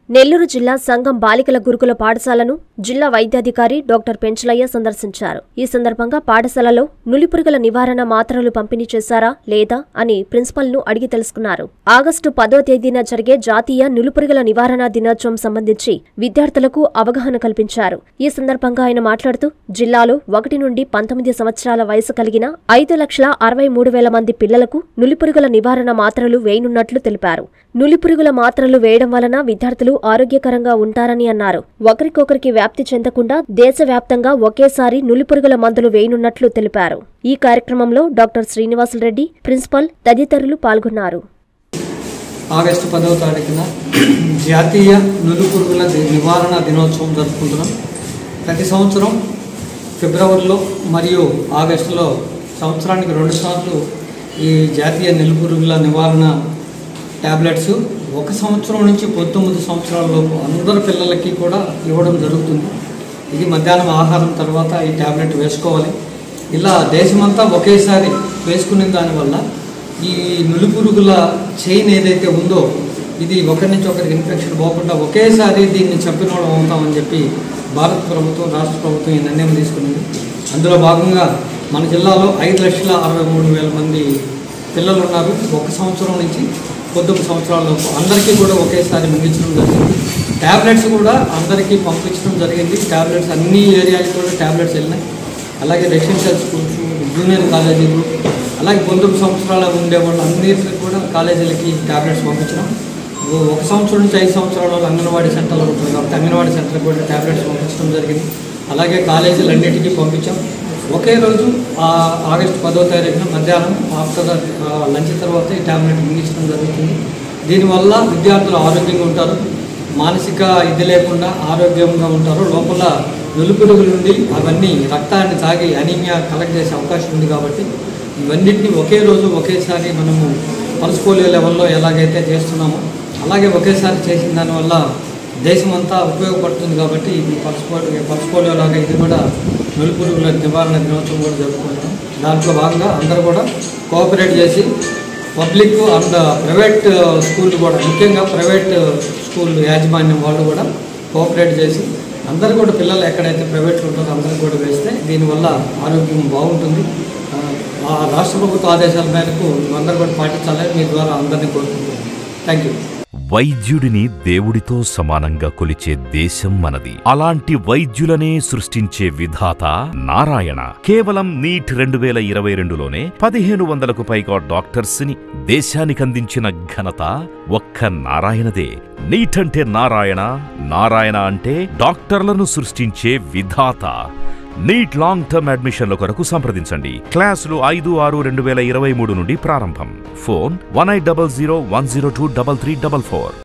నెల్లూరు జిల్లా సంఘం బాలికల గురుకుల పాఠశాలను జిల్లా వైద్యాధికారి డాక్టర్ పెంచలయ్య సందర్శించారు ఈ సందర్భంగా పాఠశాలలో నులిపురుగుల నివారణ మాత్రలు పంపిణీ చేశారా లేదా అని ప్రిన్సిపల్ ను అడిగి తెలుసుకున్నారు ఆగస్టు పదో తేదీన జరిగే జాతీయ నులిపురుగుల నివారణ దినోత్సవం సంబంధించి విద్యార్థులకు అవగాహన కల్పించారు ఈ సందర్భంగా ఆయన మాట్లాడుతూ జిల్లాలో ఒకటి నుండి పంతొమ్మిది సంవత్సరాల వయసు కలిగిన ఐదు లక్షల అరవై మూడు వేల మంది పిల్లలకు నులిపురుగుల నివారణ మాత్రలు వేయనున్నట్లు తెలిపారు నులిపురుగుల మాత్రలు వేయడం వలన విద్యార్థులు ఆరోగ్యకరంగా ఉంటారని అన్నారు ఒకరికొకరికి వ్యాప్తి చెందకుండా దేశవ్యాప్తంగా ఒకేసారి నులిపురుగుల మందులు వేయనున్నట్లు తెలిపారు ఈ కార్యక్రమంలో డాక్టర్ శ్రీనివాసులరెడ్డి ప్రిన్సిపల్ తదితరులు పాల్గొన్నారు ఆగస్టు పదవ తారీఖున జాతీయ నులిపురుగుల ది- నివారణ దినోత్సవం జరుపుకుంటున్నాం ప్రతి సంవత్సరం ఫిబ్రవరిలో మరియు ఆగస్టులో సంవత్సరానికి రెండుసార్లు ఈ జాతీయ నులిపురుగుల నివారణ ట్యాబ్లెట్స్ ఒక సంవత్సరం నుంచి పంతొమ్మిది సంవత్సరాలలోపు అందరు పిల్లలకి కూడా ఇవ్వడం జరుగుతుంది ఇది మధ్యాహ్నం ఆహారం తర్వాత ఈ ట్యాబ్లెట్ వేసుకోవాలి ఇలా దేశమంతా ఒకేసారి వేసుకునే దానివల్ల ఈ నులిపురుగుల చైన్ ఏదైతే ఉందో ఇది ఒకరి నుంచి ఒకరికి ఇన్ఫెక్షన్ పోకుండా ఒకేసారి దీన్ని చంపినోడం అవుతామని చెప్పి భారత ప్రభుత్వం రాష్ట్ర ప్రభుత్వం ఈ నిర్ణయం తీసుకున్నది అందులో భాగంగా మన జిల్లాలో ఐదు లక్షల అరవై మూడు వేల మంది పిల్లలు ఉన్నారు ఒక సంవత్సరం నుంచి పొద్దున్న సంవత్సరాలలోపు అందరికీ కూడా ఒకేసారి ముగించడం జరిగింది ట్యాబ్లెట్స్ కూడా అందరికీ పంపించడం జరిగింది ట్యాబ్లెట్స్ అన్ని ఏరియాలకు కూడా ట్యాబ్లెట్స్ వెళ్ళినాయి అలాగే రెసిడెన్షియల్ స్కూల్స్ జూనియర్ కాలేజీలు అలాగే పంతొమ్మిది సంవత్సరాల ఉండే వాళ్ళు అన్నిటికి కూడా కాలేజీలకి ట్యాబ్లెట్స్ పంపించడం ఒక సంవత్సరం నుంచి ఐదు సంవత్సరాల వాళ్ళు అంగన్వాడీ సెంటర్లో ఉంటుంది కాబట్టి అంగన్వాడీ సెంటర్కి కూడా ట్యాబ్లెట్స్ పంపించడం జరిగింది అలాగే కాలేజీలు అన్నిటికీ పంపించాం ఒకే రోజు ఆ ఆగస్టు పదో తారీఖున మధ్యాహ్నం ఆఫ్టర్ లంచ్ తర్వాత ఈ ట్యాబ్లెట్ మింగించడం జరుగుతుంది దీనివల్ల విద్యార్థులు ఆరోగ్యంగా ఉంటారు మానసిక ఇది లేకుండా ఆరోగ్యంగా ఉంటారు లోపల నులుపురుగుల నుండి అవన్నీ రక్తాన్ని తాగి అనీమియా కలెక్ట్ చేసే అవకాశం ఉంది కాబట్టి ఇవన్నింటినీ ఒకే రోజు ఒకేసారి మనము పల్స్ పోలియో లెవెల్లో ఎలాగైతే చేస్తున్నామో అలాగే ఒకేసారి చేసిన దానివల్ల దేశమంతా ఉపయోగపడుతుంది కాబట్టి ఇది పల్స్ పోలియో పల్స్ పోలియో లాగా ఇది కూడా నులిపురుగుల నివారణ దినోత్సవం కూడా జరుపుకుంటాం దాంట్లో భాగంగా అందరూ కూడా కోఆపరేట్ చేసి పబ్లిక్ అండ్ ప్రైవేట్ స్కూల్ కూడా ముఖ్యంగా ప్రైవేట్ స్కూల్ యాజమాన్యం వాళ్ళు కూడా కోఆపరేట్ చేసి అందరూ కూడా పిల్లలు ఎక్కడైతే ప్రైవేట్లో ఉంటారో అందరూ కూడా వేస్తే దీనివల్ల ఆరోగ్యం బాగుంటుంది ఆ, ఆ రాష్ట్ర ప్రభుత్వ ఆదేశాల మేరకు అందరూ కూడా పాటించాలని మీ ద్వారా అందరినీ కోరుకుంటున్నాను థ్యాంక్ యూ వైద్యుడిని దేవుడితో సమానంగా కొలిచే దేశం మనది అలాంటి వైద్యులనే సృష్టించే విధాత నారాయణ కేవలం నీట్ రెండు వేల ఇరవై రెండులోనే పదిహేను వందలకు పైగా డాక్టర్స్ ని దేశానికందించిన ఘనత ఒక్క నారాయణదే నీట్ అంటే నారాయణ నారాయణ అంటే డాక్టర్లను సృష్టించే విధాత నీట్ లాంగ్ టర్మ్ అడ్మిషన్ల కొరకు సంప్రదించండి క్లాసులు ఐదు ఆరు రెండు వేల ఇరవై మూడు నుండి ప్రారంభం phone one eight double zero one zero two double three double four